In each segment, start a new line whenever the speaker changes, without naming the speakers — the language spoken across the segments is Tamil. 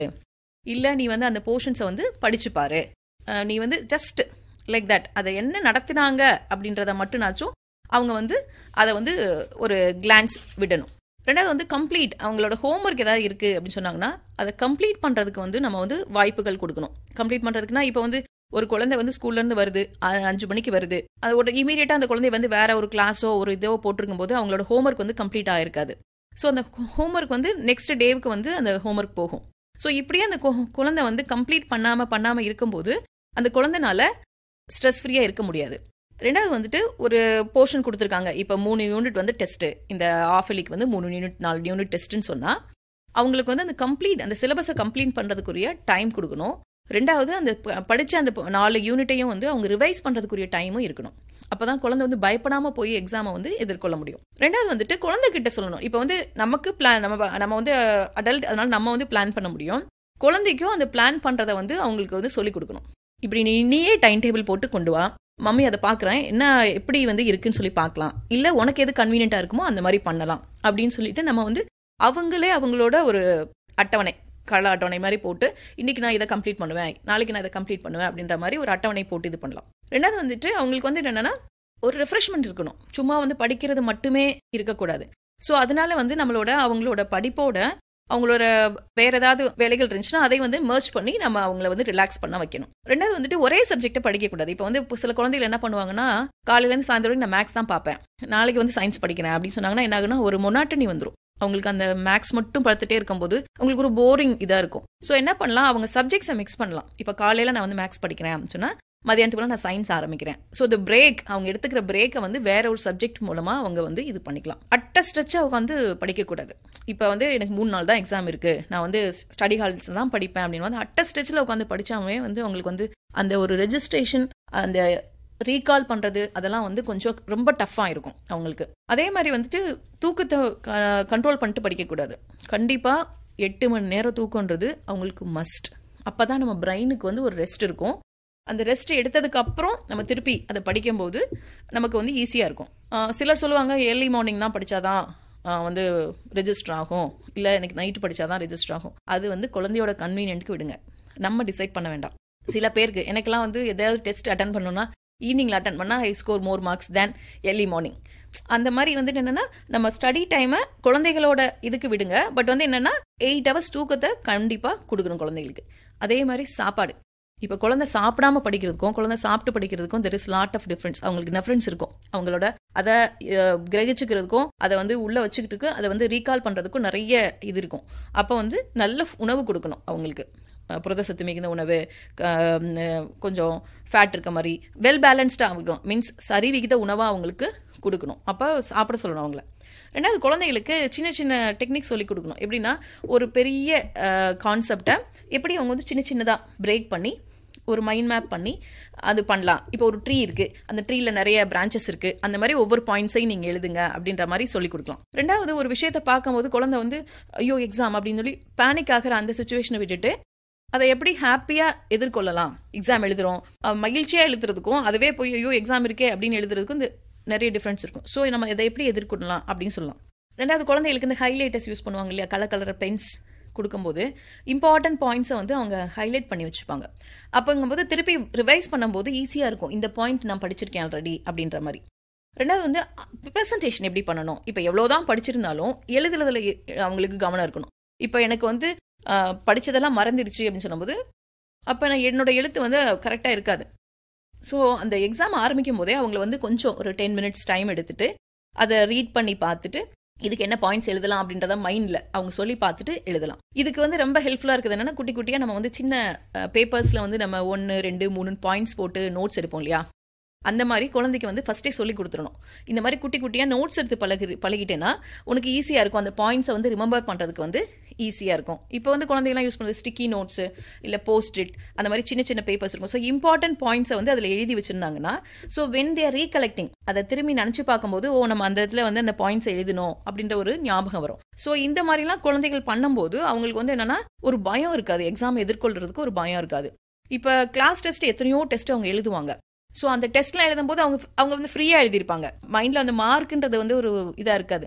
இல்ல நீ வந்து அந்த போர்ஷன்ஸை வந்து படிச்சு பாரு அஹ் நீ வந்து ஜஸ்ட் லைக் தட் அதை என்ன நடத்தினாங்க அப்படின்றத மட்டும்னாச்சும் அவங்க வந்து அதை வந்து ஒரு கிளான்ஸ் விடணும் ரெண்டாவது வந்து கம்ப்ளீட் அவங்களோட ஹோம்ஒர்க் ஏதாவது இருக்கு அப்படின்னு சொன்னாங்கன்னா அதை கம்ப்ளீட் பண்றதுக்கு வந்து நம்ம வந்து வாய்ப்புகள் கொடுக்கணும் கம்ப்ளீட் பண்றதுக்குன்னா இப்போ வந்து ஒரு குழந்தை வந்து ஸ்கூல்ல இருந்து வருது அ- அஞ்சு மணிக்கு வருது அது ஒரு இமீடியட்டா அந்த குழந்தை வந்து வேற ஒரு கிளாஸோ ஒரு இதோ போட்டிருக்கும் போது அவங்களோட ஹோம்ஒர்க் வந்து கம்ப்ளீட் ஆயிருக்காது ஸோ அந்த ஹோம்ஒர்க் வந்து நெக்ஸ்ட் டேவுக்கு வந்து அந்த ஹோம்ஒர்க் போகும் ஸோ இப்படியே அந்த கு- குழந்தை வந்து கம்ப்ளீட் பண்ணாம பண்ணாம இருக்கும்போது அந்த குழந்தைனால ஸ்ட்ரெஸ் ஃப்ரீயா இருக்க முடியாது ரெண்டாவது வந்துட்டு ஒரு போர்ஷன் கொடுத்துருக்காங்க இப்போ மூணு யூனிட் வந்து டெஸ்ட் இந்த ஆஃபலிக்கு வந்து மூணு யூனிட் நாலு யூனிட் டெஸ்ட்னு சொன்னா அவங்களுக்கு வந்து அந்த கம்ப்ளீட் அந்த சிலபஸை கம்ப்ளீட் பண்றதுக்குரிய டைம் கொடுக்கணும் ரெண்டாவது அந்த ப- படிச்ச அந்த ப- நாலு யூனிட்டையும் வந்து அவங்க ரிவைஸ் பண்றதுக்குரிய டைமும் இருக்கணும் அப்பதான் குழந்தை வந்து பயப்படாம போய் எக்ஸாமை வந்து எதிர்கொள்ள முடியும் ரெண்டாவது வந்துட்டு குழந்தை கிட்ட சொல்லணும் இப்போ வந்து நமக்கு பிளான் நம்ம நம்ம வந்து அடல்ட் அதனால நம்ம வந்து பிளான் பண்ண முடியும் குழந்தைக்கும் அந்த பிளான் பண்றதை வந்து அவங்களுக்கு வந்து சொல்லி கொடுக்கணும் இப்படி நீ நீயே டைம் டேபிள் போட்டு கொண்டு வா மம்மி அதை பார்க்குறேன் என்ன எப்படி வந்து இருக்குன்னு சொல்லி பார்க்கலாம் இல்லை உனக்கு எது கன்வீனியண்ட்டாக இருக்குமோ அந்த மாதிரி பண்ணலாம் அப்படின்னு சொல்லிட்டு நம்ம வந்து அவங்களே அவங்களோட ஒரு அட்டவணை கள அட்டவணை மாதிரி போட்டு இன்னைக்கு நான் இதை கம்ப்ளீட் பண்ணுவேன் நாளைக்கு நான் இதை கம்ப்ளீட் பண்ணுவேன் அப்படின்ற மாதிரி ஒரு அட்டவணை போட்டு இது பண்ணலாம் ரெண்டாவது வந்துட்டு அவங்களுக்கு வந்து என்னன்னா ஒரு ரெஃப்ரெஷ்மெண்ட் இருக்கணும் சும்மா வந்து படிக்கிறது மட்டுமே இருக்கக்கூடாது ஸோ அதனால வந்து நம்மளோட அவங்களோட படிப்போட அவங்களோட வேற ஏதாவது வேலைகள் இருந்துச்சுன்னா அதை வந்து மர்ச் பண்ணி நம்ம அவங்கள வந்து ரிலாக்ஸ் பண்ண வைக்கணும் ரெண்டாவது வந்துட்டு ஒரே சப்ஜெக்ட்டை படிக்கக்கூடாது இப்போ வந்து இப்போ சில குழந்தைகள் என்ன பண்ணுவாங்கன்னா காலையிலேருந்து சாயந்தரம் வரைக்கும் நான் மேக்ஸ் தான் பார்ப்பேன் நாளைக்கு வந்து சயின்ஸ் படிக்கிறேன் அப்படின்னு சொன்னாங்கன்னா என்ன ஆகுனா ஒரு மொனாட்டனி வந்துடும் அவங்களுக்கு அந்த மேக்ஸ் மட்டும் பார்த்துட்டே இருக்கும்போது அவங்களுக்கு ஒரு போரிங் இதாக இருக்கும் ஸோ என்ன பண்ணலாம் அவங்க சப்ஜெக்ட்ஸை மிக்ஸ் பண்ணலாம் இப்போ காலையில் நான் வந்து மேக்ஸ் படிக்கிறேன் அப்படின்னு சொன்னா மதியானத்துக்குள்ள நான் சயின்ஸ் ஆரம்பிக்கிறேன் ஸோ இந்த பிரேக் அவங்க எடுத்துக்கிற பிரேக்கை வந்து வேற ஒரு சப்ஜெக்ட் மூலமா அவங்க வந்து இது பண்ணிக்கலாம் அட்ட ஸ்ட்ரெச்சாக உட்காந்து படிக்கக்கூடாது இப்போ வந்து எனக்கு மூணு நாள் தான் எக்ஸாம் இருக்கு நான் வந்து ஸ்டடி ஹால்ஸ் தான் படிப்பேன் அப்படின்னு வந்து அட்ட ஸ்ட்ரெச்சில் உட்காந்து படிச்சாவே வந்து அவங்களுக்கு வந்து அந்த ஒரு ரெஜிஸ்ட்ரேஷன் அந்த ரீகால் பண்றது அதெல்லாம் வந்து கொஞ்சம் ரொம்ப டஃப்பாக இருக்கும் அவங்களுக்கு அதே மாதிரி வந்துட்டு தூக்கத்தை கண்ட்ரோல் பண்ணிட்டு படிக்கக்கூடாது கண்டிப்பா எட்டு மணி நேரம் தூக்கம்ன்றது அவங்களுக்கு மஸ்ட் அப்பதான் நம்ம பிரெயினுக்கு வந்து ஒரு ரெஸ்ட் இருக்கும் அந்த ரெஸ்ட் எடுத்ததுக்கு அப்புறம் நம்ம திருப்பி அதை படிக்கும்போது நமக்கு வந்து ஈஸியாக இருக்கும் ஆஹ் சிலர் சொல்லுவாங்க ஏர்லி மார்னிங் தான் படிச்சாதான் ஆஹ் வந்து ரெஜிஸ்டர் ஆகும் இல்லை எனக்கு நைட்டு படிச்சாதான் ரெஜிஸ்டர் ஆகும் அது வந்து குழந்தையோட கன்வீனியன்ட்க்கு விடுங்க நம்ம டிசைட் பண்ண வேண்டாம் சில பேருக்கு எனக்கெல்லாம் வந்து எதாவது டெஸ்ட் அட்டன் பண்ணணும்னா ஈவினிங்ல அட்டன் பண்ணா I score more marks than early morning அந்த மாதிரி வந்துட்டு என்னன்னா நம்ம ஸ்டடி டைமை குழந்தைகளோட இதுக்கு விடுங்க பட் வந்து என்னன்னா எயிட் ஹவர்ஸ் தூக்கத்தை கண்டிப்பா கொடுக்கணும் குழந்தைகளுக்கு அதே மாதிரி சாப்பாடு இப்போ குழந்தை சாப்பிடாம படிக்கிறதுக்கும் குழந்தை சாப்பிட்டு படிக்கிறதுக்கும் there is lot of difference அவங்களுக்கு டிஃப்ரென்ஸ் இருக்கும் அவங்களோட அதை அஹ், கிரகிச்சுக்கிறதுக்கும் அதை வந்து உள்ள வச்சுக்கிட்டு அதை வந்து ரீகால் பண்றதுக்கும் நிறைய இது இருக்கும் அப்போ வந்து நல்ல உணவு கொடுக்கணும் அவங்களுக்கு அஹ், புரத சத்து மிகுந்த உணவு க- அஹ், கொஞ்சம் ஃபேட் இருக்க மாதிரி வெல் பேலன்ஸ்டாக ஆகணும் மீன்ஸ் சரி விகித உணவாக அவங்களுக்கு கொடுக்கணும் அப்போ சாப்பிட சொல்லணும் அவங்கள ரெண்டாவது குழந்தைகளுக்கு சின்ன சின்ன டெக்னிக் சொல்லி கொடுக்கணும் எப்படின்னா ஒரு பெரிய கான்செப்டை எப்படி அவங்க வந்து சின்ன சின்னதாக பிரேக் பண்ணி ஒரு மைண்ட் மேப் பண்ணி அது பண்ணலாம் இப்போ ஒரு ட்ரீ இருக்கு அந்த ட்ரீல நிறைய பிரான்ச்சஸ் இருக்கு அந்த மாதிரி ஒவ்வொரு பாயிண்ட்ஸையும் நீங்க எழுதுங்க அப்படின்ற மாதிரி சொல்லி கொடுக்கலாம் ரெண்டாவது ஒரு விஷயத்தை பார்க்கும்போது குழந்தை வந்து ஐயோ எக்ஸாம் அப்படின்னு சொல்லி பேனிக் ஆகிற அந்த சுச்சுவேஷனை விட்டுட்டு அதை எப்படி ஹாப்பியா எதிர்கொள்ளலாம் எக்ஸாம் எழுதுறோம் அஹ் மகிழ்ச்சியா எழுதுறதுக்கும் அதுவே போய் ஐயோ எக்ஸாம் இருக்கே அப்படின்னு எழுதுறதுக்கும் இந்த நிறைய டிஃப்ரென்ஸ் இருக்கும் ஸோ நம்ம இதை எப்படி எதிர்கொள்ளலாம் அப்படின்னு சொல்லலாம் ரெண்டாவது குழந்தைகளுக்கு இந்த ஹைலைட்டர்ஸ் யூஸ் பண்ணுவாங்க இல்லையா கலர் கலர் பென்ஸ் கொடுக்கும்போது இம்பார்ட்டன்ட் பாயிண்ட்ஸை வந்து அவங்க ஹைலைட் பண்ணி வச்சுப்பாங்க அப்போங்கும்போது திருப்பி ரிவைஸ் பண்ணும்போது ஈஸியாக இருக்கும் இந்த பாயிண்ட் நான் படிச்சிருக்கேன் ஆல்ரெடி அப்படின்ற மாதிரி ரெண்டாவது வந்து ப்ரெசன்டேஷன் எப்படி பண்ணணும் இப்போ எவ்வளோதான் படிச்சிருந்தாலும் எழுதுறதுல எ- அவங்களுக்கு கவனம் இருக்கணும் இப்போ எனக்கு வந்து ஆஹ், படிச்சதெல்லாம் மறந்துருச்சு அப்படின்னு சொல்லும்போது அப்போ நான் என்னோட எழுத்து வந்து கரெக்டாக இருக்காது ஸோ அந்த எக்ஸாம் ஆரம்பிக்கும் போதே அவங்கள வந்து கொஞ்சம் ஒரு டென் மினிட்ஸ் டைம் எடுத்துட்டு அதை ரீட் பண்ணி பார்த்துட்டு இதுக்கு என்ன பாயிண்ட்ஸ் எழுதலாம் அப்படின்றத மைண்டில் அவங்க சொல்லி பார்த்துட்டு எழுதலாம் இதுக்கு வந்து ரொம்ப ஹெல்ப்ஃபுல்லாக இருக்குது என்னன்னா குட்டி குட்டியாக நம்ம வந்து சின்ன பேப்பர்ஸில் வந்து நம்ம ஒன்று ரெண்டு மூணு பாயிண்ட்ஸ் போட்டு நோட்ஸ் எடுப்போம் இல்லையா அந்த மாதிரி குழந்தைக்கு வந்து ஃபஸ்ட்டே சொல்லி கொடுத்துடணும் இந்த மாதிரி குட்டி குட்டியாக நோட்ஸ் எடுத்து பழகி பழகிட்டேன்னா உனக்கு ஈஸியாக இருக்கும் அந்த பாயிண்ட்ஸை வந்து ரிமெம்பர் பண்ணுறதுக்கு வந்து ஈஸியாக இருக்கும் இப்போ வந்து குழந்தைங்கலாம் யூஸ் பண்ணுறது ஸ்டிக்கி நோட்ஸு இல்லை போஸ்ட் இட் அந்த மாதிரி சின்ன சின்ன பேப்பர்ஸ் இருக்கும் ஸோ இம்பார்ட்டன்ட் பாயிண்ட்ஸை வந்து அதில் எழுதி வச்சிருந்தாங்கன்னா ஸோ வென் தேர் ரீகலெக்டிங் அதை திரும்பி நினச்சி பார்க்கும்போது ஓ நம்ம அந்த இடத்துல வந்து அந்த பாயிண்ட்ஸ் எழுதணும் அப்படின்ற ஒரு ஞாபகம் வரும் ஸோ இந்த மாதிரிலாம் குழந்தைகள் பண்ணும்போது அவங்களுக்கு வந்து என்னன்னா ஒரு பயம் இருக்காது எக்ஸாம் எதிர்கொள்றதுக்கு ஒரு பயம் இருக்காது இப்போ கிளாஸ் டெஸ்ட் எத்தனையோ டெஸ்ட் அவங்க எழுதுவாங்க ஸோ அந்த டெஸ்ட்லாம் எழுதும்போது அவங்க அவங்க வந்து ஃப்ரீயாக எழுதியிருப்பாங்க மைண்டில் அந்த மார்க்குன்றது வந்து ஒரு இதாக இருக்காது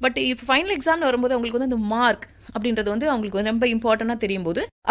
பட் இப்போ ஃபைனல் எக்ஸாம்னு வரும்போது அவங்களுக்கு வந்து அந்த மார்க் அப்படின்றது வந்து அவங்களுக்கு வந்து ரொம்ப இம்பார்ட்டண்ட்டாக தெரியும் போது